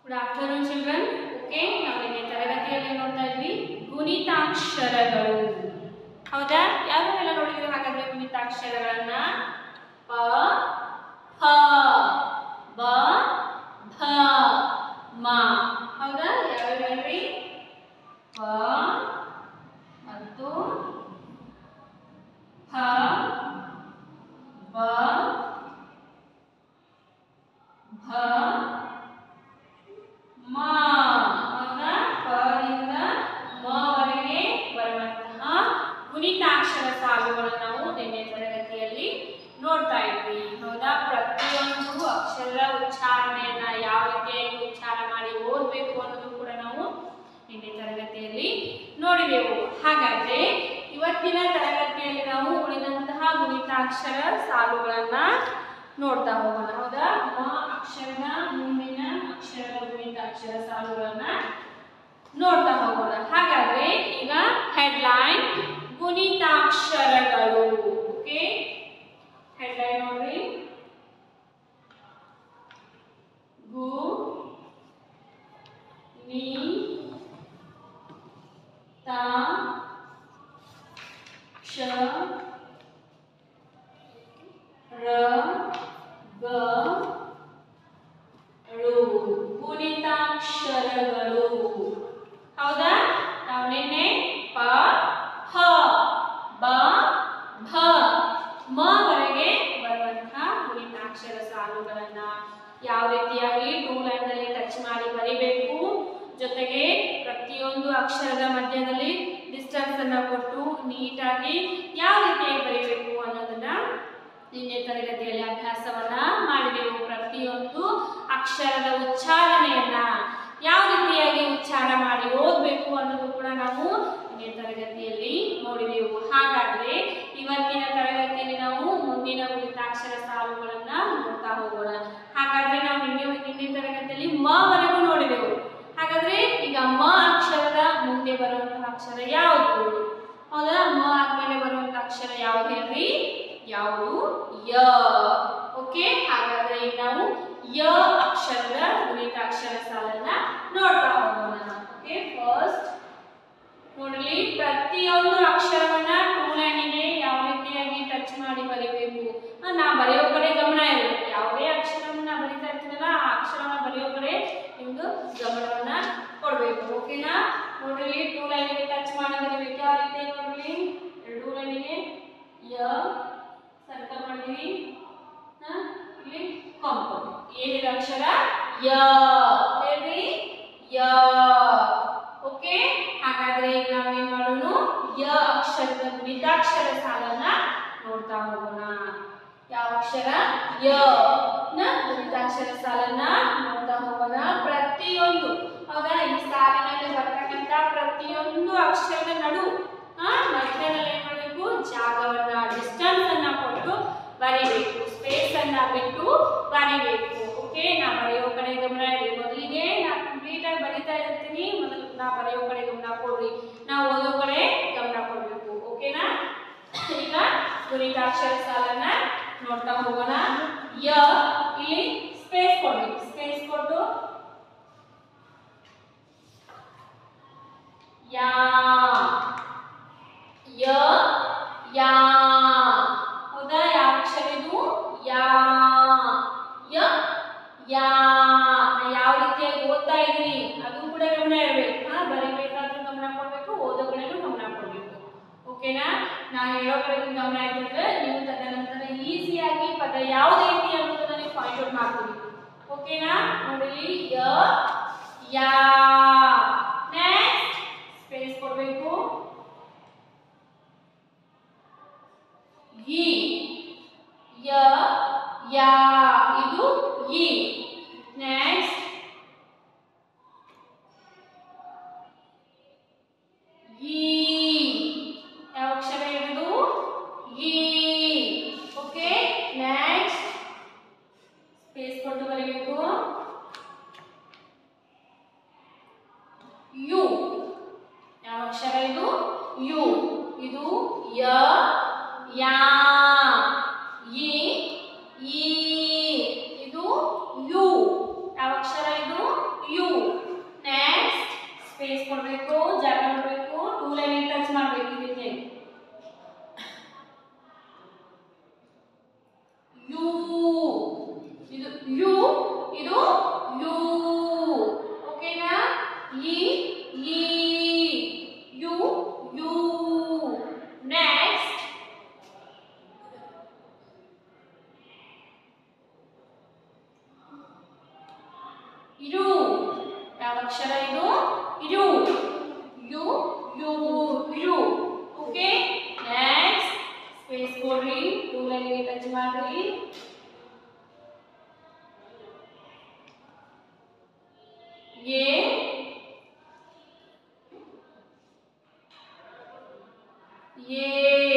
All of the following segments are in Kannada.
ಗುಡ್ ಆಫ್ಟರ್ನೂನ್ ಚಿಲ್ಡ್ರನ್ ಓಕೆ ನಾವು ನಿನ್ನೆ ತರಗತಿಯಲ್ಲಿ ನೋಡ್ತಾ ಇದ್ವಿ ಗುಣಿತಾಕ್ಷರಗಳು ಹೌದಾ ಯಾವ್ಯಾವೆಲ್ಲ ನೋಡಿದ್ವಿ ಹಾಗಾದ್ರೆ ಗುಣಿತಾಕ್ಷರಗಳನ್ನ ಪ ಫ ಬ ಭ ಮ ಹೌದಾ ಯಾವ್ಯಾವ ಹೇಳ್ರಿ ಪ ಮತ್ತು ಫ ಬ ಭ ಮ ಹೌದಾ ಪದಿಂದ ಮವರೆಗೆ ಬರುವಂತಹ ಗುಣಿತಾಕ್ಷರ ಸಾಲುಗಳನ್ನು ನಾವು ನಿನ್ನೆ ತರಗತಿಯಲ್ಲಿ ನೋಡ್ತಾ ಇದ್ವಿ ಹೌದಾ ಪ್ರತಿಯೊಂದು ಅಕ್ಷರದ ಉಚ್ಚಾರಣೆಯನ್ನ ಯಾವ ರೀತಿಯಾಗಿ ಉಚ್ಚಾರ ಮಾಡಿ ಓದಬೇಕು ಅನ್ನೋದು ಕೂಡ ನಾವು ನಿನ್ನೆ ತರಗತಿಯಲ್ಲಿ ನೋಡಿದೆವು ಹಾಗಾದ್ರೆ ಇವತ್ತಿನ ತರಗತಿಯಲ್ಲಿ ನಾವು ಉಳಿದಂತಹ ಗುಣಿತಾಕ್ಷರ ಸಾಲುಗಳನ್ನ ನೋಡ್ತಾ ಹೋಗೋಣ ಹೌದಾ ಮ ಅಕ್ಷರದ ಮುಂದಿನ ಅಕ್ಷರದ ಗುಣಿತಾಕ್ಷರ ಸಾಲುಗಳನ್ನ ನೋಡ್ತಾ ಹೋಗೋಣ ಹಾಗಾದ್ರೆ ಈಗ ಹೆಡ್ಲೈನ್ ಗುಣಿತಾಕ್ಷರಗಳು ಓಕೆ ಹೆಡ್ಲೈನ್ ನೋಡ್ರಿ ಗು ನಿ ತ ಕ್ಷ ರ ಗ ಳು ಗುಣಿತಾಕ್ಷರಗಳು ಹೌದಾ ನಾವು ನಿನ್ನೆ ಪ ಹ ಬ ಭ ಮ ವರೆಗೆ ಬರುವಂತಹ ಗುಣಿತಾಕ್ಷರ ಸಾಲುಗಳನ್ನ ಯಾವ ರೀತಿಯಾಗಿ ಟೂ ಲೈನ್ ನಲ್ಲಿ ಟಚ್ ಮಾಡಿ ಬರಿಬೇಕು ಜೊತೆಗೆ ಪ್ರತಿಯೊಂದು ಅಕ್ಷರದ ಮಧ್ಯದಲ್ಲಿ ಡಿಸ್ಟೆನ್ಸ್ ಅನ್ನ ಕೊಟ್ಟು ನೀಟಾಗಿ ಯಾವ ರೀತಿಯಾಗಿ ಬರಿಬೇಕು ಅನ್ನೋದನ್ನ ನಿನ್ನೆ ತರಗತಿಯಲ್ಲಿ ಅಭ್ಯಾಸವನ್ನ ಮಾಡಿದೆವು ಪ್ರತಿಯೊಂದು ಅಕ್ಷರದ ಉಚ್ಚಾರಣೆಯನ್ನ ಯಾವ ರೀತಿಯಾಗಿ ಉಚ್ಚಾರ ಮಾಡಿ ಓದಬೇಕು ಅನ್ನೋದು ಕೂಡ ನಾವು ನಿನ್ನೆ ತರಗತಿಯಲ್ಲಿ ನೋಡಿದೆವು ಹಾಗಾದ್ರೆ ಇವತ್ತಿನ ತರಗತಿಯಲ್ಲಿ ನಾವು ಮುಂದಿನ ಗುಣಿತಾಕ್ಷರ ಸಾಲುಗಳನ್ನ ನೋಡ್ತಾ ಹೋಗೋಣ ಹಾಗಾದ್ರೆ ನಾವು ನಿನ್ನೆ ನಿನ್ನೆ ತರಗತಿಯಲ್ಲಿ ಮ ವರೆಗೂ ನೋಡಿದೆವು ಹಾಗಾದ್ರೆ ಈಗ ಮ ಅಕ್ಷರದ ಮುಂದೆ ಬರುವಂತಹ ಅಕ್ಷರ ಯಾವುದು ಹೌದಾ ಮ ಆದ್ಮೇಲೆ ಬರುವಂತಹ ಅಕ್ಷರ ಯಾವುದು ಹೇಳ್ರಿ ಯಾವುದು ಯ ಓಕೆ ಹಾಗಾದ್ರೆ ಈಗ ನಾವು ಯ ಅಕ್ಷರದ ಗುಣಿತಾಕ್ಷರ ಸಾಲನ್ನ ನೋಡ್ತಾ ಹೋಗೋಣ ಓಕೆ ಫಸ್ಟ್ ನೋಡ್ರಿ ಪ್ರತಿಯೊಂದು ಅಕ್ಷರವನ್ನ ಟೂ ಲೈನಿಗೆ ಯಾವ ರೀತಿಯಾಗಿ ಟಚ್ ಮಾಡಿ ಬರಿಬೇಕು ಆ, ನಾ ಬರೆಯೋ ಕಡೆ ಗಮನ ಇರುತ್ತೆ ಯಾವುದೇ ಅಕ್ಷರವನ್ನ ನಾ ಬರಿತಾ ಇರ್ತೀನಲ್ಲ ಆ ಅಕ್ಷರವನ್ನ ಬರೆಯೋ ಕಡೆ ನಿಮ್ದು ಗಮನವನ್ನ ಕೊಡ್ಬೇಕು ಓಕೆನಾ ನೋಡ್ರಿ ಟೂ ಲೈನಿಗೆ ಟಚ್ ಮಾಡಿ ಬರಿಬೇಕು ಯಾವ ರೀತಿ ನೋಡ್ರಿ ಎರಡು ಲೈನಿಗೆ ಯ ಸರ್ಕಲ್ ಮಾಡಿದೀವಿ ಹಾ, ಇಲ್ಲಿ ಕೊಂಪು ಏನಿದೆ ಅಕ್ಷರ ಯ ಹೇಳ್ರಿ ಯ ಓಕೆ ಹಾಗಾದ್ರೆ ಈಗ ನಾವೇನ್ ಮಾಡೋಣ ಯ ಅಕ್ಷರದ ಗುಣಿತಾಕ್ಷರ ಸಾಲನ್ನ ನೋಡ್ತಾ ಹೋಗೋಣ ಯಾವ ಅಕ್ಷರ ಯ ನ ಗುಣಿತಾಕ್ಷರ ಸಾಲನ್ನ ನೋಡ್ತಾ ಹೋಗೋಣ ಪ್ರತಿಯೊಂದು ಹೌದಾ ಈ ಸಾಲಿನಲ್ಲಿ ಬರ್ತಕ್ಕಂತ ಪ್ರತಿಯೊಂದು ಅಕ್ಷರದ ನಡು ಆ ಮಧ್ಯದಲ್ಲಿ ಏನ್ ಮಾಡಬೇಕು ಜಾಗವನ್ನ ಡಿಸ್ಟೆನ್ಸ್ ಅನ್ನ ಕೊಟ್ಟು ಬರಿಬೇಕು ಸ್ಪೇಸ್ ಅನ್ನ ಬಿಟ್ಟು ಬರಿಬೇಕು ಓಕೆ ನಾ ಬರೆಯೋ ಕಡೆ ಗಮನ ಇರಲಿ ಮೊದಲಿಗೆ ನಾ ಕಂಪ್ಲೀಟ್ ಆಗಿ ಬರಿತಾ ಇರ್ತೀನಿ ಮೊದಲು ನಾ ಬರೆಯೋ ಕಡೆ ಗಮನ ಕೊಡ್ರಿ ನಾ ಓದೋ ಕಡೆ ಗಮನ ಕೊಡ್ಬೇಕು ಓಕೆನಾ ಈಗ ಗುಣಿತಾಕ್ಷರ ಸಾಲನ್ನ ನೋಡ್ತಾ ಹೋಗೋಣ ಯ ಇಲ್ಲಿ ಸ್ಪೇಸ್ ಕೊಡ್ಬೇಕು ಸ್ಪೇಸ್ ಕೊಟ್ಟು ಯಾ ಯ ಯಾ ಹೌದಾ ಯಾವ ಅಕ್ಷರ ಇದು ಯಾ ಯ ಯಾ ನಾ ಯಾವ ರೀತಿಯಾಗಿ ಓದ್ತಾ ಇದ್ದೀನಿ ಅದು ಕೂಡ ಗಮನ ಇರಬೇಕು ಹಾ ಬರಿಬೇಕಾದ್ರೂ ಗಮನ ಕೊಡ್ಬೇಕು ಓದೋ ಕಡೆನೂ ಗಮನ ಕೊಡ್ಬೇಕು ಓಕೆನಾ ನಾ ಹೇಳೋ ಕಡೆ ಗಮನ ಇಟ್ಟಿದ್ರೆ ನೀವು ತದನಂತರ ಈಸಿಯಾಗಿ ಪದ ಯಾವ್ದು ಐತಿ ಅನ್ನೋದನ್ನ ನೀವು ಪಾಯಿಂಟ್ ಔಟ್ ಮಾಡ್ತೀವಿ ಓಕೆನಾ ನೋಡಿ ಯ ಯಾ ನೆಕ್ಸ್ಟ್ ಸ್ಪೇಸ್ ಕೊಡಬೇಕು ಈ ಯ ಯಾ ಇದು ಈ ನೆಕ್ಸ್ಟ್ ಈ ಯಾವ ಅಕ್ಷರ ಇರೋದು ಈ ಓಕೆ ನೆಕ್ಸ್ಟ್ ಸ್ಪೇಸ್ ಕೊಟ್ಟು ಬರಬೇಕು ಯು ಯಾವ ಅಕ್ಷರ ಇದು ಯು ಇದು ಯ ಯಾ ಈ ಈ ಇದು ಯು ಯಾವ ಅಕ್ಷರ ಇದು ಯು ಅಕ್ಷರ ಇದು ಯು ಯು ಯು ಯು ಓಕೆ ನೆಕ್ಸ್ಟ್ ಸ್ಪೇಸ್ ಕೊಡ್ರಿ ಟೂ ಲೈನ್ಗೆ ಟಚ್ ಮಾಡ್ರಿ ಎ ಎ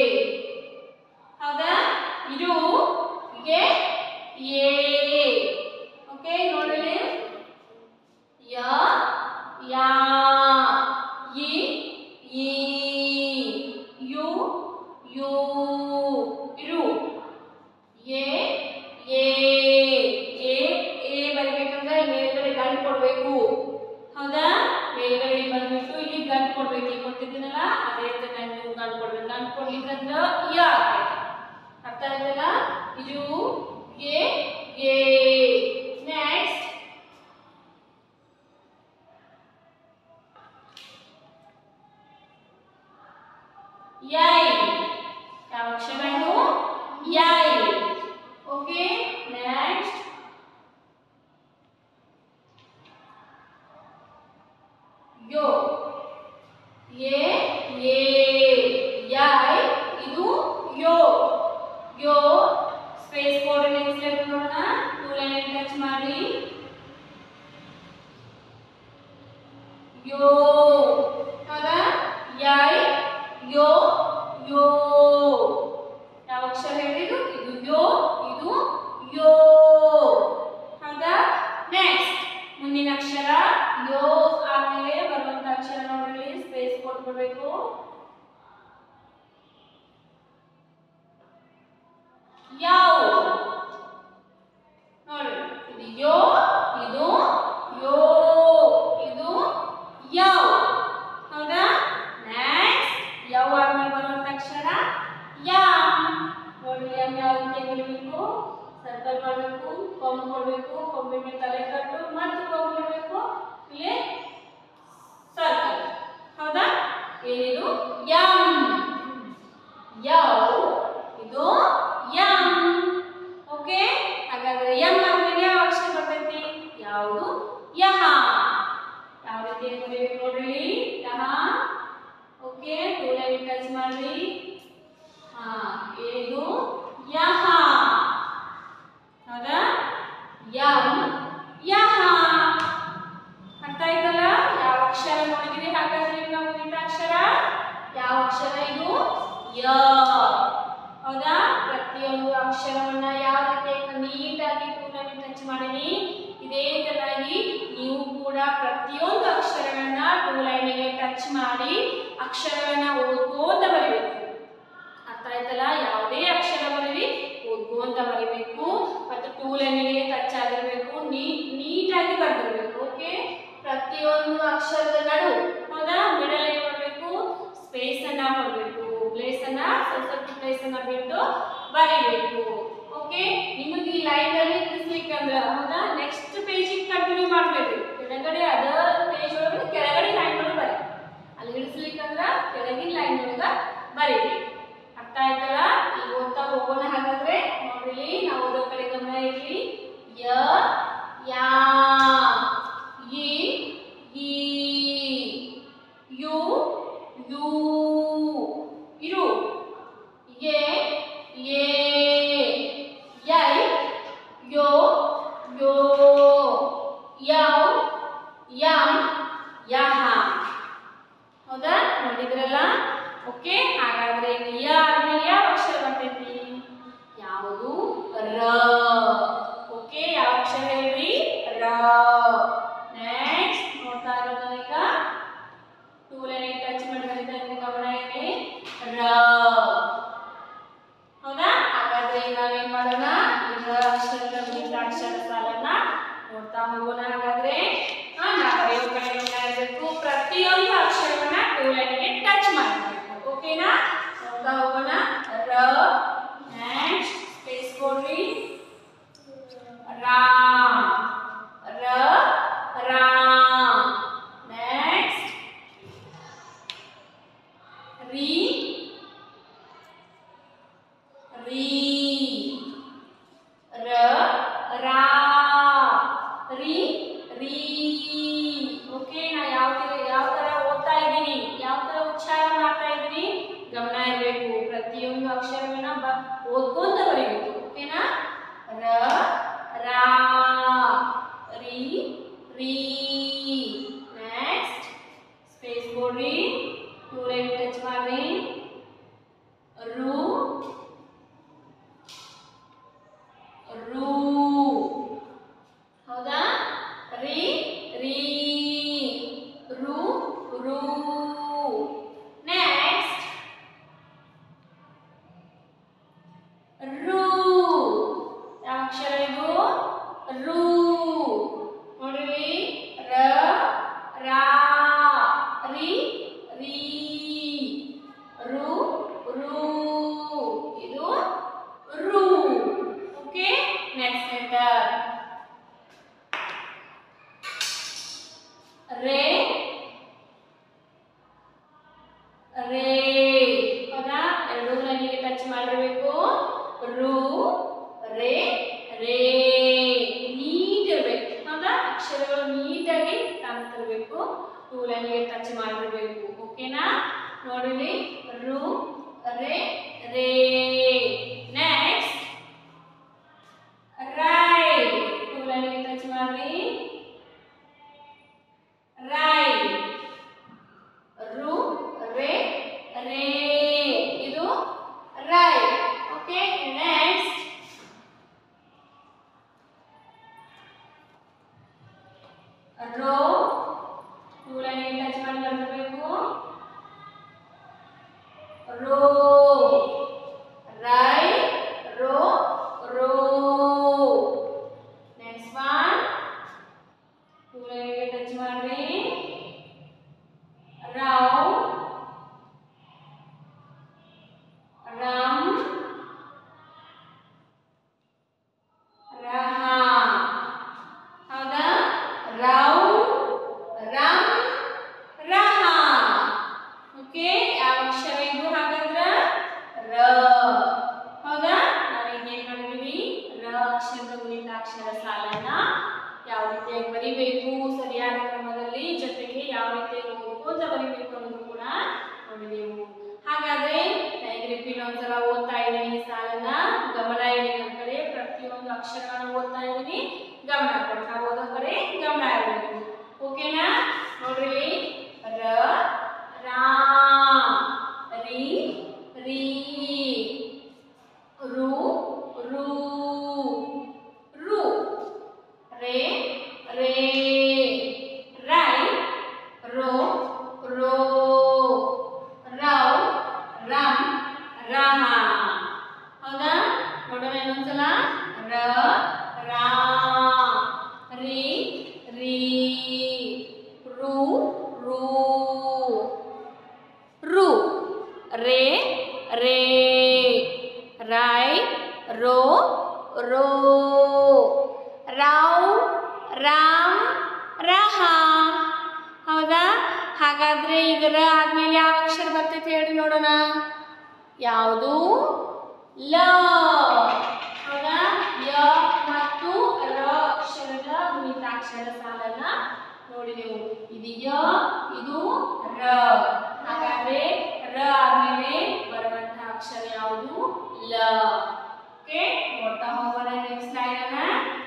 ಹೌದಾ ಇದು ಎ ಎ ಓಕೆ ನೋಡ್ರಿ ಯ ಯಾ ಇ ಈ ಯು ಯು ಇರು ಎ ಎ ಎ ಎ ಬರಬೇಕಂದ್ರೆ ಮೇಲ್ಗಡೆ ಗಂಟು ಕೊಡ್ಬೇಕು ಹೌದಾ ಮೇಲ್ಗಡೆ ಬಂದ್ಬಿಟ್ಟು ಇಲ್ಲಿ ಗಂಟು ಕೊಡ್ಬೇಕು ಈಗ ಕೊಟ್ಟಿದ್ದೀನಲ್ಲ ಅದೇ ರೀತಿ ಗಂಟು ಗಂಟು ಕೊಡ್ಬೇಕು ಗಂಟು ಕೊಡ್ಲಿಕ್ಕಂದ್ರೆ ಯ ಆಗ್ತೈತೆ ಅರ್ಥ ಆಯ್ತಲ್ಲ ಇದು ಎ ಎ ನೆಕ್ಸ್ಟ್ ಯೈ ಯಾವ ಅಕ್ಷರ ಇದು ಯೈ ಓಕೆ ನೆಕ್ಸ್ಟ್ ಯೋ ಎ ಎ ಯೈ ಇದು ಯೋ ಯೋ ಸ್ಪೇಸ್ ಕೋಡ್ ನೆಕ್ಸ್ಟ್ ಲೆಟರ್ ನೋಡೋಣ ಟೂ ಲೈನ್ ಟಚ್ ಮಾಡಿ ಯೋ ಹೌದಾ ಯೈ ಯೋ ಯೋ ಯಾವ ಅಕ್ಷರ ಹೇಳಿದ್ರು ಇದು ಯೋ ಇದು ಯೋ ಹೌದಾ ನೆಕ್ಸ್ಟ್ ಮುಂದಿನ ಅಕ್ಷರ ಯೋ ಆದ್ಮೇಲೆ ಬರುವಂತ ಅಕ್ಷರ ನೋಡ್ರಿ ಸ್ಪೇಸ್ ಕೊಟ್ಬಿಡ್ಬೇಕು ಯಾವ ನೋಡಿ ಇದು ಯೋ ಇದು ಯೋ ಇದು ಯವ್ ಹೌದಾ ನೆಕ್ಸ್ಟ್ ಯವ್ ಆದ್ಮೇಲೆ ಬರುವಂತ ಅಕ್ಷರ ಯಾಮ್ ನೋಡಿ ಯಾಮ್ ಯಾವ ರೀತಿ ಬರಬೇಕು ಸರ್ಕಲ್ ಮಾಡಬೇಕು ಕೊಂಬು ಕೊಡಬೇಕು ಕೊಂಬೆ ಮೇಲೆ ತಲೆ ಕಟ್ಟು ಮತ್ತೆ ಕೊಂಬು ಕೊಡಬೇಕು ಇಲ್ಲಿ ಸರ್ಕಲ್ ಹೌದಾ ಏನಿದು ಯಮ್ ಯವ್ ಇದು ಯಮ್ ಓಕೆ ಹಾಗಾದ್ರೆ ಎಂ ಆದ್ಮೇಲೆ ಯಾವ ಅಕ್ಷರ ಬರ್ತೈತಿ ಯಾವುದು ಯಹ ಯಾವ ರೀತಿ ಬರೀಬೇಕು ನೋಡ್ರಿ ಯಹ ಓಕೆ ಟೂ ಲೈನ್ ಟಚ್ ಮಾಡ್ರಿ ಹಾ ಇದು ಯಹ ಹೌದಾ ಯಂ ಯಹ ಅರ್ಥ ಆಯ್ತಲ್ಲ ಯಾವ ಅಕ್ಷರ ನೋಡಿದಿರಿ ಹಾಗಾದ್ರೆ ಈಗ ನಾವು ಮುಂದಿನ ಅಕ್ಷರ ಯಾವ ಅಕ್ಷರ ಇದು ಯ ಹೌದಾ ಪ್ರತಿಯೊಂದು ಅಕ್ಷರವನ್ನ ಯಾವ ರೀತಿ ನೀಟಾಗಿ ಟೂಲಲ್ಲಿ ಟಚ್ ಮಾಡೀನಿ ಇದೇ ತರನಾಗಿ ನೀವು ಕೂಡ ಪ್ರತಿಯೊಂದು ಅಕ್ಷರಗಳನ್ನ ಟೂ ಲೈನಿಗೆ ಟಚ್ ಮಾಡಿ ಅಕ್ಷರಗಳನ್ನ ಓದ್ಕೋತ ಬರೀಬೇಕು ಅರ್ಥ ಆಯ್ತಲ್ಲ ಯಾವುದೇ ಅಕ್ಷರ ಬರೀರಿ ಓದ್ಕೊಂತ ಬರೀಬೇಕು ಮತ್ತು ಟೂ ಲೈನಿಗೆ ಟಚ್ ಆಗಿರ್ಬೇಕು ನೀಟ್ ನೀಟಾಗಿ ಬರ್ದಿರ್ಬೇಕು ಓಕೆ ಪ್ರತಿಯೊಂದು ಅಕ್ಷರದ ನಡು ಹೌದಾ ಮಿಡಲ್ ಏನ್ ಮಾಡಬೇಕು ಸ್ಪೇಸ್ ಅನ್ನ ಕೊಡಬೇಕು ಪ್ಲೇಸ್ ಅನ್ನ ಸ್ವಲ್ಪ ಸ್ವಲ್ಪ ಪ್ಲೇಸ್ ಅನ್ನ ಬಿಟ್ಟು ಬರೀಬೇಕು ಓಕೆ ನಿಮಗೆ ಈ ಲೈನ್ ಅಲ್ಲಿ ತಿಳಿಸ್ಲಿಕ್ಕೆ ಅಂದ್ರೆ ಹೌದಾ ನೆಕ್ಸ್ಟ್ ಪೇಜಿಗೆ ಕಂಟಿನ್ಯೂ ಮಾಡಬೇಡ್ರಿ ಕೆಳಗಡೆ ಅದರ್ ಪೇಜ್ ಒಳಗಡೆ ಕೆಳಗಡೆ ಲೈನ್ ಒಳಗೆ ಬರೀ ಅಲ್ಲಿ ಇಳಿಸ್ಲಿಕ್ಕಂದ್ರ ಕೆಳಗಿನ ಲೈನ್ ಒಳಗ ಬರೀರಿ ಅರ್ಥ ಆಯ್ತಲ್ಲ ಈಗ ಓದ್ತಾ ಹೋಗೋಣ ಹಾಗಾದ್ರೆ ನೋಡ್ರಿ ನಾವು ಓದೋ ಕಡೆ ಗಮನ ಇರ್ಲಿ ಯ ಯಾ ಇ ಈ ಯು ಯು ಇರು ಎ ಎ ಯೈ ಯೋ ಯೋ ಯವ್ ಯಂ ಯಹ ಹೌದಾ ನೋಡಿದ್ರಲ್ಲ ಓಕೆ ಹಾಗಾದ್ರೆ ಇನ್ನು ಯ ಆದ್ಮೇಲೆ ಯಾವ ಅಕ್ಷರ ಬರ್ತೈತಿ ಯಾವುದು ರ ಓಕೆ ಯಾವ ಅಕ್ಷರ ಹೇಳ್ರಿ ರ ನೆಕ್ಸ್ಟ್ ನೋಡ್ತಾ ಇರೋದು ಈಗ ಟೂ ಲೈನ್ ಟಚ್ ಮಾಡಿ ಬರೀತಾ ಇದ್ದೀನಿ ಗಮನ ಇಲ್ಲಿ ರ ಹೌದಾ ಹಾಗಾದ್ರೆ ಈಗ ನಾವೇನ್ ಮಾಡೋಣ ಈ ರ ಅಕ್ಷರದ ಮುಂದಿನ ಅಕ್ಷರ ಸಾಲನ್ನ ನೋಡ್ತಾ ಹೋಗೋಣ ಹಾಗಾದ್ರೆ ಹಾ ನಾ ಬರೆಯೋ ಕಡೆ ಗಮನ ಇರಬೇಕು ಪ್ರತಿಯೊಂದು ಅಕ್ಷರವನ್ನ ಟೂ ಲೈನ್ಗೆ ಟಚ್ ಮಾಡಬೇಕು ಓಕೆನಾ ನೋಡ್ತಾ ಹೋಗೋಣ ರ ನೆಕ್ಸ್ಟ್ ಸ್ಪೇಸ್ ಕೊಡ್ರಿ ರಾಮ್ ರ ರಾಮ್ ನೆಕ್ಸ್ಟ್ ರೀ ರೀ ರ ರಾ ರೀ ರೀ ಲೈನ್ಗೆ ಟಚ್ ಮಾಡಿರ್ಬೇಕು ಓಕೆನಾ ನೋಡಿಲಿ ರು ರೇ ರೇ ನೆಕ್ಸ್ಟ್ ರೈ ಟೂ ಲೈನ್ಗೆ ಟಚ್ ಮಾಡಿ ರೈ ರು ರೇ ರೇ ಇದು ರೈ ಓಕೆ ನೆಕ್ಸ್ಟ್ ರೋ ಟೂ ಲೈನ್ ಟಚ್ ಮಾಡಿ ಬರಬೇಕು ರೋ ರೈ ರೋ ರೋ next one two line touch ಮಾಡಿ ರಾವ್ ರಾಮ್ ರಹ ಹೌದಾ ರಾವ್ ರಾಮ್ ರಹ ಓಕೆ ಯಾವ ಅಕ್ಷರ ಇದು ಹಾಗಾದ್ರ ರ ಹೌದಾ ನಾವೀಗ ಏನ್ ಮಾಡಿದ್ವಿ ರ ಅಕ್ಷರದ ಗುಣಿತಾಕ್ಷರ ಸಾಲನ್ನ ಯಾವ ರೀತಿಯಾಗಿ ಬರಿಬೇಕು ಸರಿಯಾದ ಕ್ರಮದಲ್ಲಿ ಜೊತೆಗೆ ಯಾವ ರೀತಿಯಾಗಿ ಓದ್ಕೋತ ಬರಿಬೇಕು ಅನ್ನೋದು ಕೂಡ ನೋಡಿದೆವು ಹಾಗಾದ್ರೆ ಈಗ ರಿಪೀಟ್ ಒಂದ್ಸಲ ಓದ್ತಾ ಇದ್ದೀನಿ ಈ ಸಾಲನ್ನ ಗಮನ ಇಡಿ ನನ್ನ ಕಡೆ ಪ್ರತಿಯೊಂದು ಅಕ್ಷರಗಳನ್ನ ಓದ್ತಾ ಇದ್ದೀನಿ ಗಮನ ಕೊಡಿ ನಾವು ಓದೋ ಕಡೆ ಗಮನ ಇರಬೇಕು ಓಕೆನಾ ನೋಡ್ರಿ ರ ರಾ ರಿ ರೀ ರು ರು ರು ರೇ ರೇ ರೈ ರೋ ರೋ ರವ್ ರಮ್ ರಹ ಹೌದಾ ನೋಡೋಣ ಇನ್ನೊಂದ್ಸಲ ರ ರಾ ರಿ ರೀ ರು ರೂ ರು ರೇ ರೇ ರೈ ರೋ ರೋ ರಾವ್ ರಾಮ್ ರಹ ಹೌದಾ ಹಾಗಾದ್ರೆ ಈಗ ರ ಆದ್ಮೇಲೆ ಯಾವ ಅಕ್ಷರ ಬರ್ತೈತೆ ಹೇಳಿ ನೋಡೋಣ ಯಾವುದು ಲ ಹೌದಾ ಯ ಮತ್ತು ರ ಅಕ್ಷರದ ಗುಣಿತಾಕ್ಷರ ಸಾಲನ್ನ ನೋಡಿದೆವು ಇದು ಯ ಇದು ರ ಹಾಗಾದ್ರೆ ರ ಆದ್ಮೇಲೆ ಬರುವಂತಹ ಅಕ್ಷರ ಯಾವುದು ಲ ಓಕೆ ನೋಡ್ತಾ ಹೋಗೋಣ ನೆಕ್ಸ್ಟ್ ಲೈನ್ ಅನ್ನ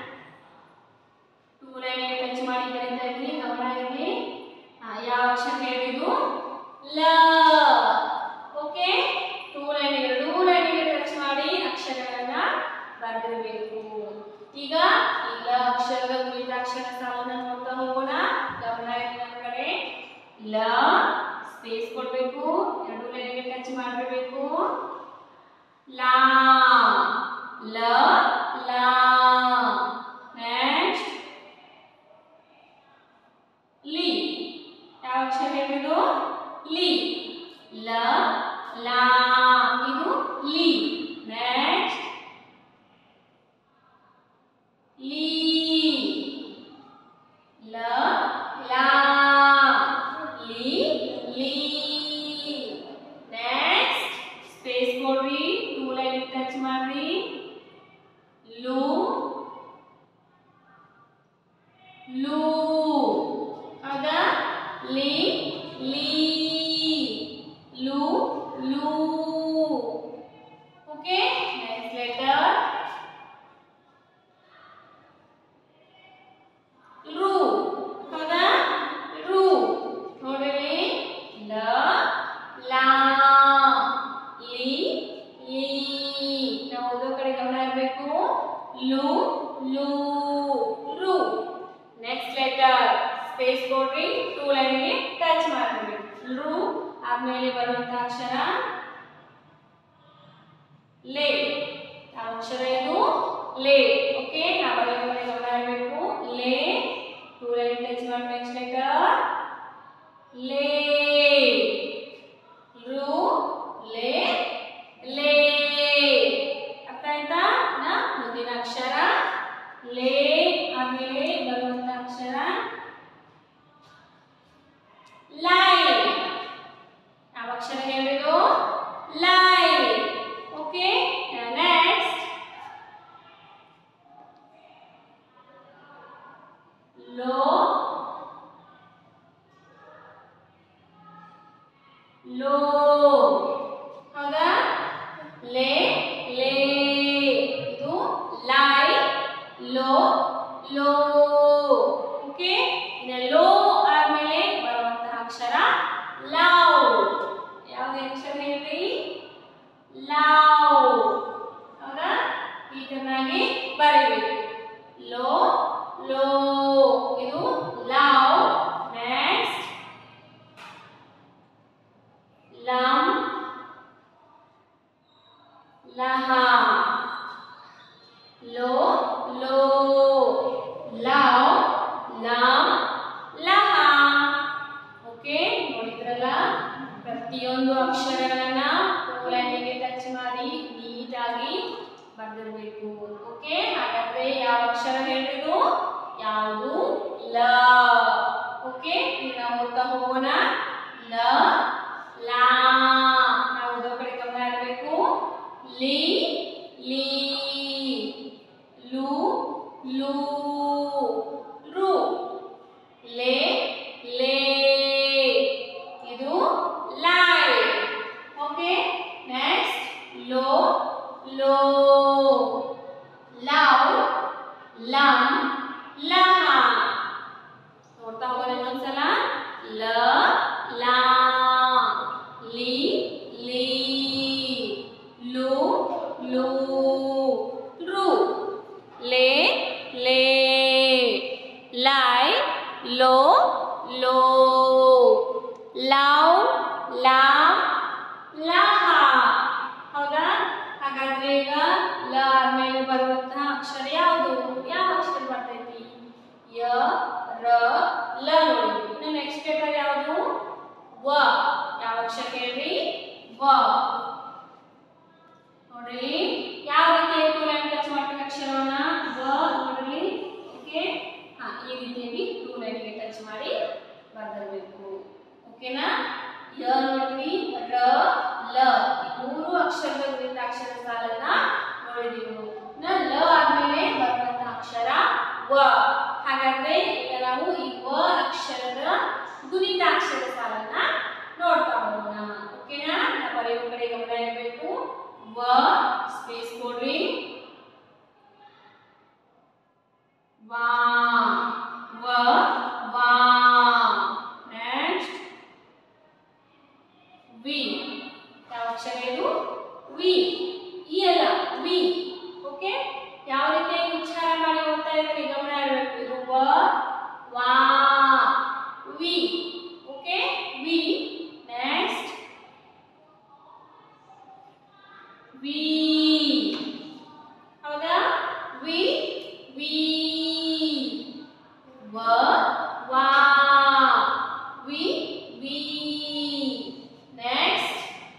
ಟೂ ಲೈನ್ ಟಚ್ ಮಾಡಿ ಬರೀತಾ ಇದ್ರಿ ಗಮನ ಇರಲಿ ಯಾವ ಅಕ್ಷರ ಹೇಳಿದ್ದು ಲ ಓಕೆ ಟೂ ಲೈನ್ ಎರಡೂ ಲೈನಿಗೆ ಟಚ್ ಮಾಡಿ ಅಕ್ಷರಗಳನ್ನ ಬರೆದಿರಬೇಕು ಈಗ ಈಗ ಅಕ್ಷರದ ಗುಣಿತಾಕ್ಷರ ಸಾಲನ್ನ ನೋಡ್ತಾ ಹೋಗೋಣ ಗಮನ ಇರಲಿ ನನ್ನ ಕಡೆ ಲ ಸ್ಪೇಸ್ ಕೊಡ್ಬೇಕು ಎರಡು ಲೈನಿಗೆ ಟಚ್ ಮಾಡಿರ್ಬೇಕು ಲಾ ಲ ಲಾ ನೆಕ್ಸ್ಟ್ ಲಿ ಯಾವ ಅಕ್ಷರ ಹೇಳಿದು ಲಿ ಲ ಲಾ ಇದು ಲಿ ನೆಕ್ಸ್ಟ್ ಲೀ ಲ ಲಾ ಲಿ ಲೀ ನೆಕ್ಸ್ಟ್ ಸ್ಪೇಸ್ ಕೊಡ್ರಿ ಟೂ ಲೈನ್ ಟಚ್ ಮಾಡ್ರಿ ಲೂ ಲೂ ಹೌದಾ ಲಿ ಲೀ ಲೂ ಲೂ ಓಕೆ ನೆಕ್ಸ್ಟ್ ಲೆಟರ್ ರು ಹೌದಾ ರು ನೋಡ್ರಿ ಲ ಲಾ ಲಿ ಲೀ ನಾವು ಓದೋ ಕಡೆ ಗಮನ ಇರಬೇಕು ಲು ಲೂ ರು ನೆಕ್ಸ್ಟ್ ಲೆಟರ್ ಸ್ಪೇಸ್ ಕೊಡ್ರಿ ಟೂ ಲೈನ್ಗೆ ಟಚ್ ಮಾಡ್ರಿ ರು ಆದ್ಮೇಲೆ ಬರುವಂತ ಅಕ್ಷರ ಲೇ ಯಾವ ಅಕ್ಷರ ಇದು ಲೇ ಓಕೆ ನಾವು ಬರೆಯೋ ಕಡೆ ಗಮನ ಇರಬೇಕು ಲೇ ಟೂ ಲೈನ್ ಟಚ್ ಮಾಡಿ ನೆಕ್ಸ್ಟ್ ಲೆಟರ್ ಲೇ ರು ಲೇ ಲೇ ಅರ್ಥ ಆಯ್ತಾ ನಾ ಮುಂದಿನ ಅಕ್ಷರ ಲೇ ಆಮೇಲೆ ಬರುವಂತ ಅಕ್ಷರ ಲೈ ಯಾವ ಅಕ್ಷರ ಹೇಳಿದ್ರು ಲೈ ಓಕೆ ನೆಕ್ಸ್ಟ್ ಲೋ ಲೋ ಹೌದಾ ಲೇ ಲೇ ಇದು ಲೈ ಲೋ ಲೋ ಓಕೆ ಇನ್ನು ಲೋ ಆದ್ಮೇಲೆ ಬರುವಂತಹ ಅಕ್ಷರ ಲವ್ ಯಾವ್ದು ಅಕ್ಷರ ಹೇಳ್ರಿ ಲವ್ ಹೌದಾ ಈ ತರನಾಗಿ ಬರೀಬೇಕು ಲೋ ಲೋ ಇದು ಲವ್ ನೆಕ್ಸ್ಟ್ ಲಂ ಲಹ ಲೋ ಲೋ ಲವ್ ಲಂ ಲಹ ಓಕೆ ನೋಡಿದ್ರಲ್ಲ ಪ್ರತಿಯೊಂದು ಅಕ್ಷರಗಳನ್ನ ಲೈನಿಗೆ ಟಚ್ ಮಾಡಿ ನೀಟಾಗಿ ಬರೆದಿರಬೇಕು ಓಕೆ ಹಾಗಾದ್ರೆ ಯಾವ ಅಕ್ಷರ ಹೇಳಿದ್ರು ಯಾವುದು ಲ ಓಕೆ ಈಗ ನಾವು ಓದ್ತಾ ಹೋಗೋಣ ಲ ಲಾ ನಾವು ಓದೋ ಕಡೆ ಗಮನ ಇರಬೇಕು ಲಿ ಲೀ ಲು ಲೂ ರು ಲೇ ಲೇ ಇದು ಲೈ ಓಕೆ ನೆಕ್ಸ್ಟ್ ಲೋ ಲೋ ಲವ್ ಲಂ ಲಹ ನೋಡ್ತಾ ಹೋಗೋಣ ಇನ್ನೊಂದ್ಸಲ ಲ ಲಾ ಲಿ ಲೀ ಲು ಲೂ ರು ಲೇ ಲೇ ಲೈ ಲೋ ಲೋ ಲವ್ ಲಾವ್ ಲಹ ಹೌದಾ ಹಾಗಾದ್ರೆ ಈಗ ಲ ಆದ್ಮೇಲೆ ಬರುವಂತಹ ಅಕ್ಷರ ಯಾವುದು ಯಾವ ಅಕ್ಷರ ಬರ್ತೈತಿ ಯ ರ ಲ ನೋಡಿ ಇನ್ನು ನೆಕ್ಸ್ಟ್ ಪೇಪರ್ ಯಾವುದು ವ ಯಾವ ಅಕ್ಷರ ಹೇಳ್ರಿ ವ ನೋಡ್ರಿ ಯಾವ ರೀತಿ ಟೂ ಲೈನ್ ಟಚ್ ಮಾಡ್ಬೇಕು ಅಕ್ಷರವನ್ನ ವ ನೋಡ್ರಿ ಓಕೆ ಹಾ ಈ ರೀತಿಯಾಗಿ ಟೂ ಲೈನ್ಗೆ ಟಚ್ ಮಾಡಿ ಬರ್ದಿರ್ಬೇಕು ಓಕೆನಾ ಯ ನೋಡ್ರಿ ರ ಲ ಈ ಮೂರು ಅಕ್ಷರದ ಕುರಿತ ಅಕ್ಷರ ಸಾಲನ್ನ ನೋಡಿದೀವಿ ಇನ್ನ ಲ ಆದ್ಮೇಲೆ ಬರುವಂತ ಅಕ್ಷರ ವ ಹಾಗಾದ್ರೆ ಈಗ ನಾವು ಈ ವ ಅಕ್ಷರದ ಗುಣಿತ ಅಕ್ಷರ ಸಾಲನ್ನ ನೋಡ್ತಾ ಹೋಗೋಣ ಓಕೆನಾ ನಾವು ಬರೆಯೋ ಕಡೆ ಗಮನ ಇರಬೇಕು ವ ಸ್ಪೇಸ್ ಕೊಡ್ರಿ ವಾ ವ ವಾ ನೆಕ್ಸ್ಟ್ ವಿ ಯಾವ ಅಕ್ಷರ ಇದು ವಿ ಈ ಅಲ್ಲ ವಿ ಓಕೆ ಯಾವ ರೀತಿಯಾಗಿ ಉಚ್ಚಾರ ಮಾಡಿ ಓದ್ತಾ ಇದ್ದಾರೆ ಗಮನ ಇರಬೇಕು ಇದು ವ ವಾ ವಿ ಓಕೆ ವಿ ನೆಕ್ಸ್ಟ್ ವಿ ಹೌದಾ ವಿ ವಿ ವ ವಾ ವಿ ವಿ ನೆಕ್ಸ್ಟ್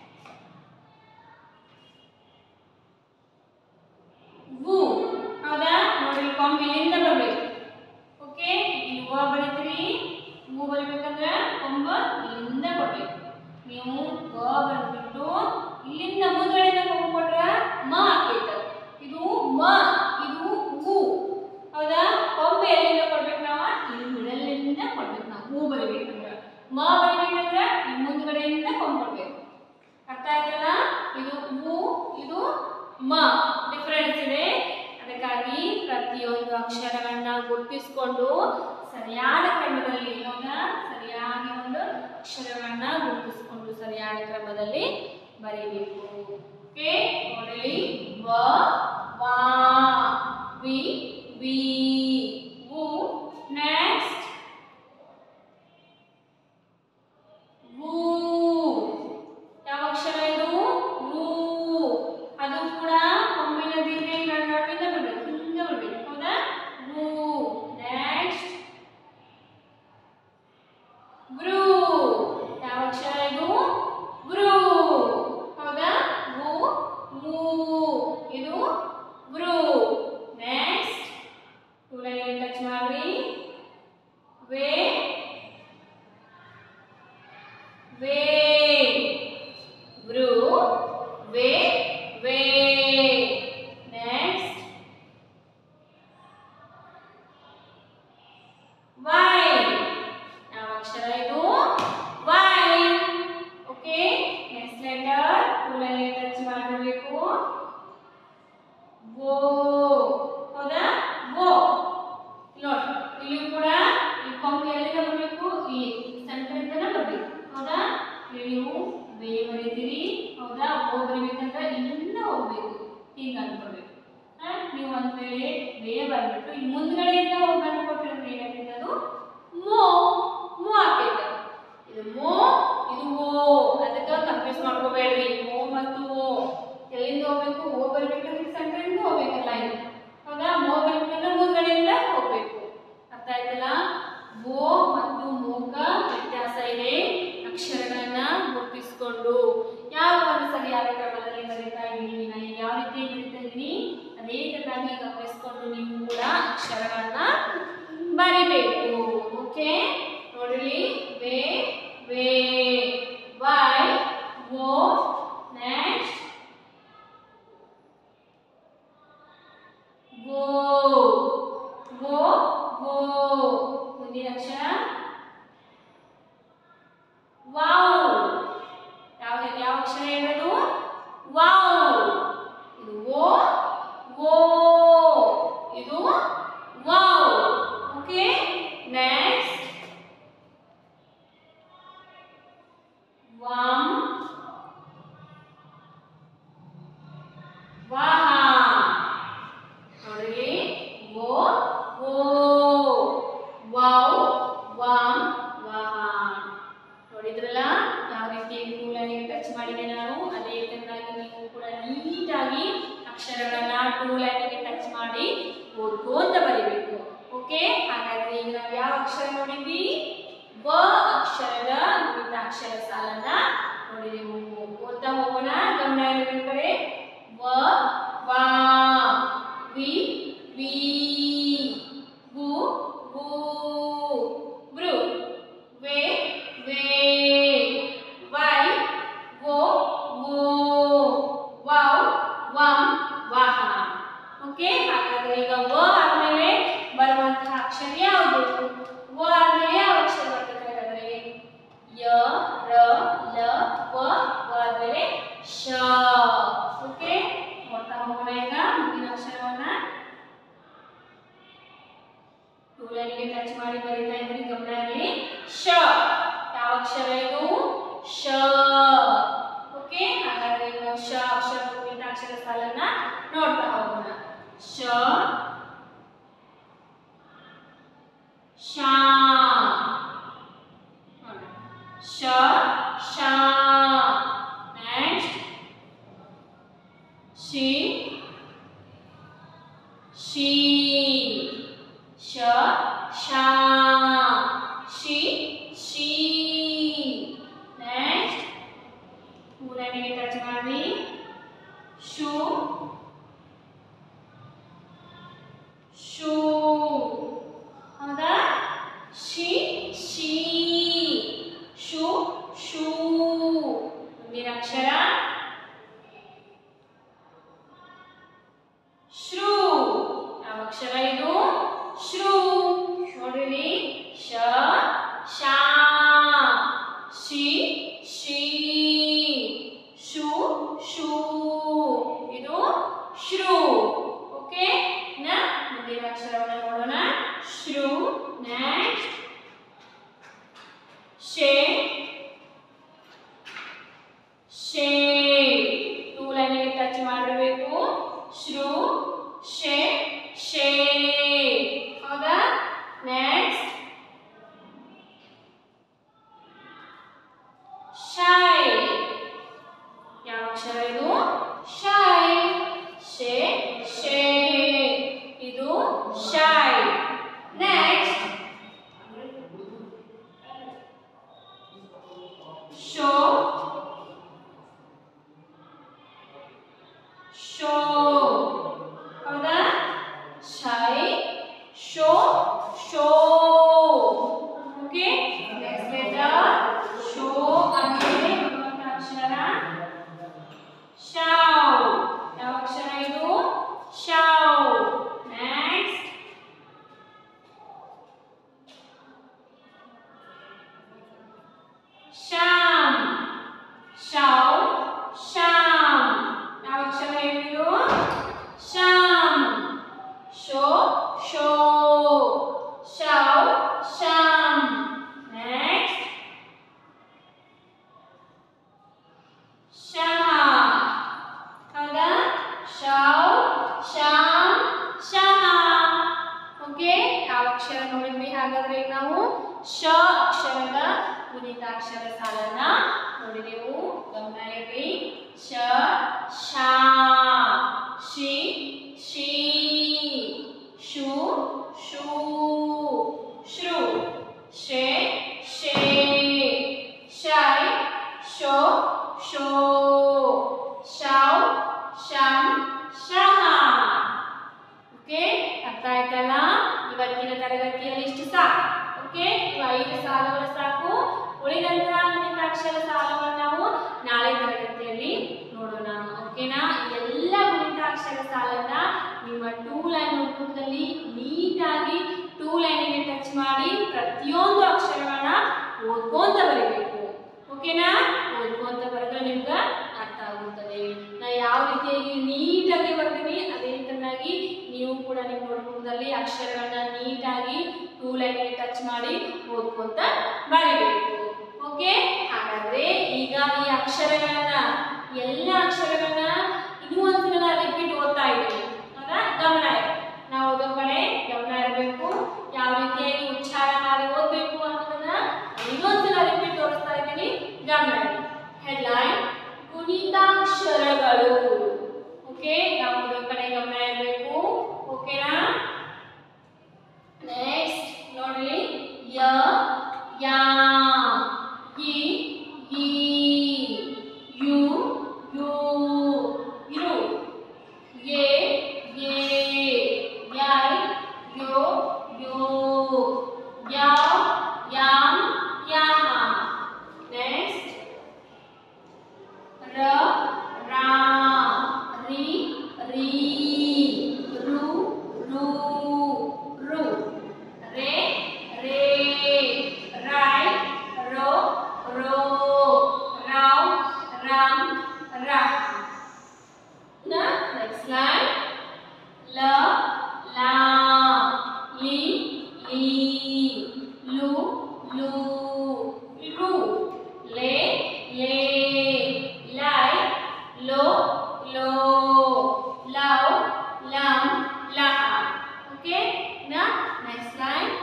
ವು ಹೌದಾ ನೋಡಿ ಕೊಂಬ್ ಇಲ್ಲಿಂದ ಬರಬೇಕು ಓಕೆ ಇಲ್ಲಿ ವ ಬರೀತೀರಿ ವು ಬರಿಬೇಕಂದ್ರೆ ಕೊಂಬ ಇಲ್ಲಿಂದ ಕೊಡ್ಬೇಕು ನೀವು ವ ಬರ್ಬಿಟ್ಟು ಇಲ್ಲಿಂದ ಮುಂದ್ಗಡೆಯಿಂದ ಕೊಂಬ ಕೊಟ್ರ ಮ ಆಕೈತ ಇದು ಮ ಇದು ಉ ಹೌದಾ ಕೊಂಬೆ ಎಲ್ಲಿಂದ ಕೊಡ್ಬೇಕು ನಾವು ಇಲ್ಲಿ ಮಿಡಲಿಂದ ಕೊಡ್ಬೇಕು ನಾವು ಹೂ ಬರಿಬೇಕಂದ್ರೆ ಮ ಬರಿಬೇಕಂದ್ರೆ ಈ ಮುಂದ್ಗಡೆಯಿಂದ ಕೊಂಬ ಕೊಡ್ಬೇಕು ಅರ್ಥ ಆಯ್ತಲ್ಲ ಇದು ಉ ಇದು ಮ ಡಿಫರೆನ್ಸ್ ಇದೆ ಅದಕ್ಕಾಗಿ ಪ್ರತಿಯೊಂದು ಅಕ್ಷರಗಳನ್ನ ಗುರುತಿಸಿಕೊಂಡು ಸರಿಯಾದ ಕ್ರಮದಲ್ಲಿ ಹೌದಾ ಸರಿಯಾದ ಒಂದು ಅಕ್ಷರಗಳನ್ನ ಗುರುತಿಸಿಕೊಂಡು ಸರಿಯಾದ ಕ್ರಮದಲ್ಲಿ ಬರೀಬೇಕು ಓಕೆ ನೋಡಿ ವ ವಾ ವಿ ವಿ ವು ನೆಕ್ಸ್ಟ್ ವೂ ಯಾವ ಅಕ್ಷರ ಇದು ವೂ ಅದು ಕೂಡ ಕೊಂಬಿನ ದೀರ್ಘ ನಡುವಿಂದ ಬರ್ಬೇಕು ಹಿಂಗೆ ಬರ್ಬೇಕು ಹೌದಾ ವೂ ನೆಕ್ಸ್ಟ್ ವ್ರೂ ಯಾವ ಅಕ್ಷರ ಇದು ವ್ರೂ ಹೌದಾ ವೂ ವೂ ಇದು ವ್ರೂ ನೀವು ಒಂದ್ ವೇಳೆ ವೇ ಬರ್ಬಿಟ್ಟು ಈ ಮುಂದ್ಗಡೆಯಿಂದ ಹೋಗಿ ಗಂಟು ಕೊಟ್ಟಿರೋದು ಏನಾಗ್ತೈತೆ ಅದು ಮೋ ಮೋ ಆಗ್ತೈತೆ ಇದು ಮೋ ಇದು ಓ ಅದಕ್ಕೆ ಕನ್ಫ್ಯೂಸ್ ಮಾಡ್ಕೋಬೇಡ್ರಿ ಮೋ ಮತ್ತು ಓ ಎಲ್ಲಿಂದ ಹೋಗ್ಬೇಕು ಓ ಬರ್ಬೇಕಂದ್ರೆ ಸೆಂಟ್ರಿಂದ ಹೋಗ್ಬೇಕಲ್ಲ ಇದು ಹೌದಾ ಮೋ ಬರ್ಬೇಕಂದ್ರೆ ಮುಂದ್ಗಡೆಯಿಂದ ಹೋಗ್ಬೇಕು ಅರ್ಥ ಆಯ್ತಲ್ಲ ಓ ಮತ್ತು ಮೂಕ ವ್ಯತ್ಯಾಸ ಇದೆ ಅಕ್ಷರಗಳನ್ನ ಗುರುತಿಸಿಕೊಂಡು ಯಾವ ಒಂದು ಸರಿಯಾದ ಕ್ರಮದಲ್ಲಿ ಬರೀತಾ ಇದ್ದೀನಿ ನಾನು ಯಾವ ರೀತಿ ಬರೀತಾ ಇದ್ದೀನಿ ಅದೇ ತರನಾಗಿ ಗಮನಿಸಿಕೊಂಡು ನೀವು ಕೂಡ ಅಕ್ಷರಗಳನ್ನ ಬರಿಬೇಕು ಓಕೆ ನೋಡ್ರಿ ವೇ ವೇ ವೈ ಓ ನೆಕ್ಸ್ಟ್ ಗೋ ಗೋ ಗೋ ಮುಂದಿನ ಅಕ್ಷರ ವಾವ್ ಯಾವ ಯಾವ ಅಕ್ಷರ ಹೇಳೋದು ವಾವ್ ಇದು ಓ ಓ ಇದು ವಾವ್ ಓಕೆ ನೆಕ್ಸ್ಟ್ ವಾಮ್ ವಾಹ ನೋಡ್ರಿ ಓ ಓ ವಾವ್ ವಾಮ್ ವಾಹ ನೋಡಿದ್ರಲ್ಲ ಯಾವ ರೀತಿ ಟೂಲನಿಗೆ ಟಚ್ ಮಾಡಿದೆ ನಾನು ಅದೇ ತರನಾಗಿ ನೀವು ಕೂಡ ನೀಟಾಗಿ ಅಕ್ಷರಗಳನ್ನ ಟೂಲನಿಗೆ ಟಚ್ ಮಾಡಿ ಓದ್ಕೋತ ಬರೀಬೇಕು ಓಕೆ ಹಾಗಾದ್ರೆ ಈಗ ನಾವು ಯಾವ ಅಕ್ಷರ ನೋಡಿದ್ವಿ ವ ಅಕ್ಷರದ ನುರಿತ ಅಕ್ಷರ ಸಾಲನ್ನ ನೋಡಿದೆವು ಓದ್ತಾ ಹೋಗೋಣ ಗಮನ ಇರಲಿ ನಿಮ್ ಕಡೆ ವ ವಾ ವಿ ವಿ ವು ವು ವೃ ವೇ ವೇ ವೈ ವೋ ವೋ ವೌ ವಂ ವಹ ಓಕೆ ಹಾಗಾದ್ರೆ ಈಗ ವ ಆದ್ಮೇಲೆ ಬರುವಂತಹ ಅಕ್ಷರ ಯಾವುದು ವ ಆದ್ಮೇಲೆ ಯಾವ ಅಕ್ಷರ ಬರ್ತದೆ ಹಾಗಾದ್ರೆ ಯ ರ ಲ ವ ವ ಆದ್ಮೇಲೆ ಶ ಓಕೆ ನೋಡ್ತಾ ಹೋಗೋಣ ಈಗ ಮುಂದಿನ ಅಕ್ಷರವನ್ನ ಟೂಲನಿಗೆ ಟಚ್ ಮಾಡಿ ಬರೀತಾ ಇದ್ರಿ ಗಮನ ಇರಲಿ ಶ ಯಾವ ಅಕ್ಷರ ಇದು ಶ ಓಕೆ ಹಾಗಾದ್ರೆ ಈಗ ನಾವು ಶ ಅಕ್ಷರ ಮುಂದಿನ ಅಕ್ಷರ ಸಾಲನ್ನ ನೋಡ್ತಾ ಹೋಗೋಣ ಶ ಶಾ ನೋಡೋಣ. ಶ ಶಾ ನೆಕ್ಸ್ಟ್ ಶಿ ಶಿ ಶ ಶಾ ಶಿ ಶಿ ನೆಕ್ಸ್ಟ್ ಮೂರನೆಗೆ ಟಚ್ ಮಾಡಿ ಶೂ ಶೂ ಹೌದಾ ಶಿ ಶಿ ಶೂ ಶೂ ಮುಂದಿನ ಅಕ್ಷರ ಶ್ರೂ ಯಾವ ಅಕ್ಷರ ಇದು ಶ್ರೂ ನೋಡ್ರಿ ಶ ಶಾ ಶಿ ಶಿ ಶು ಶೂ ಇದು ಶ್ರೂ ಓಕೆ ನ ಮುಂದಿನ ಅಕ್ಷರವನ್ನು ನೋಡೋಣ ಶ್ರೂ ನೆಕ್ಸ್ಟ್ ಶೇ ಶೇ ಟೂ ಲೈನಿಗೆ ಟಚ್ ಮಾಡಬೇಕು ಶ್ರೂ ಶೇ ಶೇ ಹೌದಾ ನೆಕ್ಸ್ಟ್ ಶೈ ಯಾವ ಅಕ್ಷರ ಇದು ಶೈ ಶೇ ಶೇ ಇದು ಶೈ ನೆಕ್ಸ್ಟ್ ಶೋ ಶೋ ಹೌದಾ ಶೈ ಶೋ ಶೋ ಓಕೆ ನೆಕ್ಸ್ಟ್ ಲೆಟರ್ ಶೋ ಆದ್ಮೇಲೆ ಬರುವಂತ ಅಕ್ಷರ ಶಾವ್ ಯಾವ ಅಕ್ಷರ ಇದು ಶಾವ್ ನೆಕ್ಸ್ಟ್ ಶ್ಯಾಮ್ ಶಾವ್ ಶ್ಯಾಮ್ ಯಾವ ಅಕ್ಷರ ಹೇಳಿದ್ರು ಶ್ಯಾಮ್ ಶೋ ಶೋ ಶಾವ್ ಶ್ಯಾಮ್ ನೆಕ್ಸ್ಟ್ ಶಹ ಹೌದಾ ಶಾವ್ ಶ್ಯಾಮ್ ಹಾಗಾದ್ರೆ ಈಗ ನಾವು ಶ ಅಕ್ಷರದ ಗುಣಿತಾಕ್ಷರ ಸಾಲನ್ನ ನೋಡಿದೆವು ಗಮನ ಇರಲಿ ಶ ಶಾ ಶಿ ಶಿ ಶು ಶೂ ಶೃ ಶೇ ಶೇ ಶೈ ಶೋ ಶೋ ಶೌ ಶಂ ಶಹ ಓಕೆ ಅರ್ಥ ಆಯ್ತಲ್ಲ ಇವತ್ತಿನ ತರಗತಿಯಲ್ಲಿ ಇಷ್ಟು ಸಾಕು ಓಕೆ ಇವು ಐದು ಸಾಲುಗಳು ಸಾಕು ಉಳಿದಂತಹ ಗುಣಿತಾಕ್ಷರ ಸಾಲುಗಳು ನಾವು ನಾಳೆ ತರಗತಿಯಲ್ಲಿ ನೋಡೋಣ ಓಕೆನಾ ಎಲ್ಲ ಗುಣಿತಾಕ್ಷರ ಸಾಲನ್ನ ನಿಮ್ಮ ಟೂ ಲೈನ್ ನೋಟ್ಬುಕ್ದಲ್ಲಿ ನೀಟಾಗಿ ಟೂ ಲೈನಿಗೆ ಟಚ್ ಮಾಡಿ ಪ್ರತಿಯೊಂದು ಅಕ್ಷರಗಳನ್ನ ಓದ್ಕೊಂತ ಬರೀಬೇಕು ಓಕೆನಾ ಓದ್ಕೊಂತ ಬರೆದ್ರೆ ನಿಮ್ಗೆ ಅರ್ಥ ಆಗುತ್ತದೆ ನಾ ಯಾವ ರೀತಿಯಾಗಿ ನೀಟಾಗಿ ಬರ್ತೀನಿ ಅದೇ ತರನಾಗಿ ನೀವು ಕೂಡ ನಿಮ್ಮ ನೋಟ್ಬುಕ್ದಲ್ಲಿ ಅಕ್ಷರಗಳನ್ನ ನೀಟಾಗಿ ಟೂ ಲೈನ್ಗೆ ಟಚ್ ಮಾಡಿ ಓದ್ಕೊಂತ ಬರೀಬೇಕು ಓಕೆ ಹಾಗಾದ್ರೆ ಈಗ ಈ ಅಕ್ಷರಗಳನ್ನ ಎಲ್ಲ ಅಕ್ಷರಗಳನ್ನ ಇನ್ನೂ ಒಂದ್ಸಲ ರಿಪೀಟ್ ಓದ್ತಾ ಇದ್ದೀನಿ ಹೌದಾ ಗಮನ ಇದೆ ನಾವು ಓದೋ ಕಡೆ ಗಮನ ಇರಬೇಕು ಯಾವ ರೀತಿಯಾಗಿ ಉಚ್ಚಾರ ಮಾಡಿ ಓದ್ಬೇಕು ಅನ್ನೋದನ್ನ ಇನ್ನೊಂದ್ಸಲ ರಿಪೀಟ್ ತೋರಿಸ್ತಾ ಇದ್ದೀನಿ ಗಮನ ಹೆಡ್ಲೈನ್ ಗುಣಿತಾಕ್ಷರಗಳು ಓಕೆ ನಾವು ಓದೋ ಕಡೆ ಗಮನ ಇರಬೇಕು ಓಕೆನಾ ನೆಕ್ಸ್ಟ್ ನೋಡಿ ಯ ಯಾ ಇ ಈ ಯು ಯು ಇರು ಯೆ ಯೇ ಯೈ ಯೋ ಯೋ ಯಾವ ಯಾಮ್ ಯಾಮ ನೆಕ್ಸ್ಟ್ ರ ರಾ ರಿ ರೀ ರು ರು ರು ರೇ ರೇ ರೈ ರೋ ರೋ ರೌ ರಂ ರ The next line ಲ ಲಾ ಲಿ ಲೀ ಲು ಲು ರು ಲೇ ಲೇ ಲೈ ಲೋ ಲೋ ಲೌ ಲಂ ಲಹ ಓಕೆ ನಾ ನೆಕ್ಸ್ಟ್ ಲೈನ್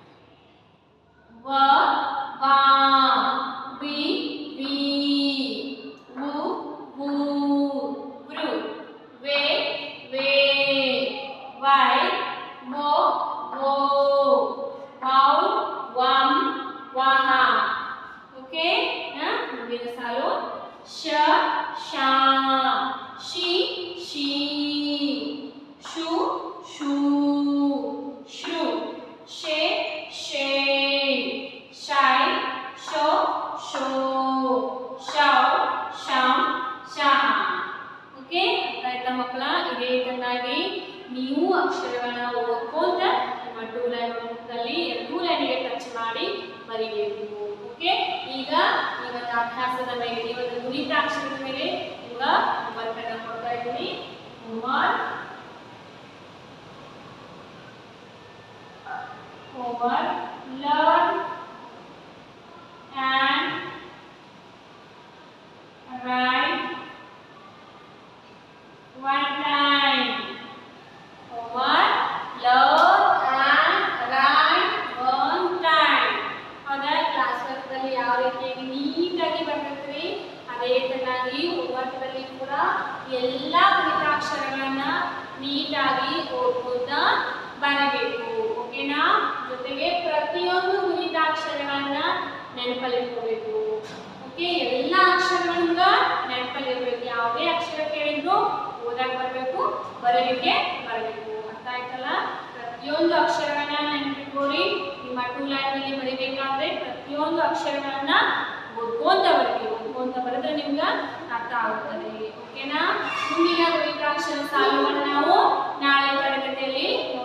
ವ ವಾ ವಿ ವಿ ವು ವು ವೃ ವೇ ವೇ ವೈ ವೋ ವೋ ವೌ ವಂ ವಹ ಓಕೆ ನಾ ಮುಂದಿನ ಸಾಲು ಶ ಶಾ ಶಿ ಶಿ ಶು ಶೂ ಶೃ ಶೇ ಶೇ ಶೈ ಶೋ ಶೋ ಶೌ ಶಂ ಶಹ ಓಕೆ ಅರ್ಥ ಆಯ್ತಾ ಮಕ್ಕಳ ಇದೇ ಚೆನ್ನಾಗಿ ನೀವು ಅಕ್ಷರಗಳನ್ನ ಓದ್ಕೊಂತ ನಿಮ್ಮ ಟೂ ಲೈನ್ ನೋಟ್ಬುಕ್ನಲ್ಲಿ ಎರಡೂ ಲೈನಿಗೆ ಟಚ್ ಮಾಡಿ ಬರೀಬೇಕು ಓಕೆ ಈಗ ಇವತ್ತು ಅಭ್ಯಾಸದ ಮೇಲೆ ಇವತ್ತು ಗುಣಿತ ಅಕ್ಷರದ ಮೇಲೆ ಈಗ ಹೋಮ್ವರ್ಕ್ ಅನ್ನ ಕೊಡ್ತಾ ಇದ್ದೀನಿ homework homework learn and write one time homework learn and write one time ಹೌದಾ ಕ್ಲಾಸ್ ವರ್ಕ್ದಲ್ಲಿ ಯಾವ ರೀತಿಯಾಗಿ ನೀಟಾಗಿ ಬರ್ತಿರ್ತೀವಿ ಅದೇ ಚೆನ್ನಾಗಿ ಹೋಮ್ವರ್ಕ್ದಲ್ಲಿ ಕೂಡ ಎಲ್ಲ ಗುಣಿತಾಕ್ಷರಗಳನ್ನ ನೀಟಾಗಿ ಓದ್ಕೋತ ಬರಬೇಕು ಓಕೆನಾ ಜೊತೆಗೆ ಪ್ರತಿಯೊಂದು ಗುಣಿತಾಕ್ಷರಗಳನ್ನ ನೆನಪಲ್ಲಿಟ್ಕೋಬೇಕು ಓಕೆ ಎಲ್ಲ ಅಕ್ಷರಗಳನ್ನ ನೆನಪಲ್ಲಿರ್ಬೇಕು ಯಾವುದೇ ಅಕ್ಷರ ಕೇಳಿದ್ರು ಓದಕ್ ಬರಬೇಕು ಬರಲಿಕ್ಕೆ ಬರಬೇಕು ಅರ್ಥ ಆಯ್ತಲ್ಲ ಪ್ರತಿಯೊಂದು ಅಕ್ಷರಗಳನ್ನ ನೆನಪಿಟ್ಕೊಳ್ಳಿ ನಿಮ್ಮ ಟೂ ಲೈನಲ್ಲಿ ಬರಿಬೇಕಾದ್ರೆ ಪ್ರತಿಯೊಂದು ಅಕ್ಷರಗಳನ್ನ ಓದ್ಕೊಂತ ಬರಬೇಕು ಓದ್ಕೊಂತ ಬರೆದ್ರೆ ನಿಮ್ಗೆ ಅರ್ಥ ಆಗುತ್ತದೆ ಓಕೆನಾ ಮುಂದಿನ ಗುಣಿತಾಕ್ಷರ ಸಾಲುಗಳನ್ನ ನಾವು ನಾಳೆ ತರಗತಿಯಲ್ಲಿ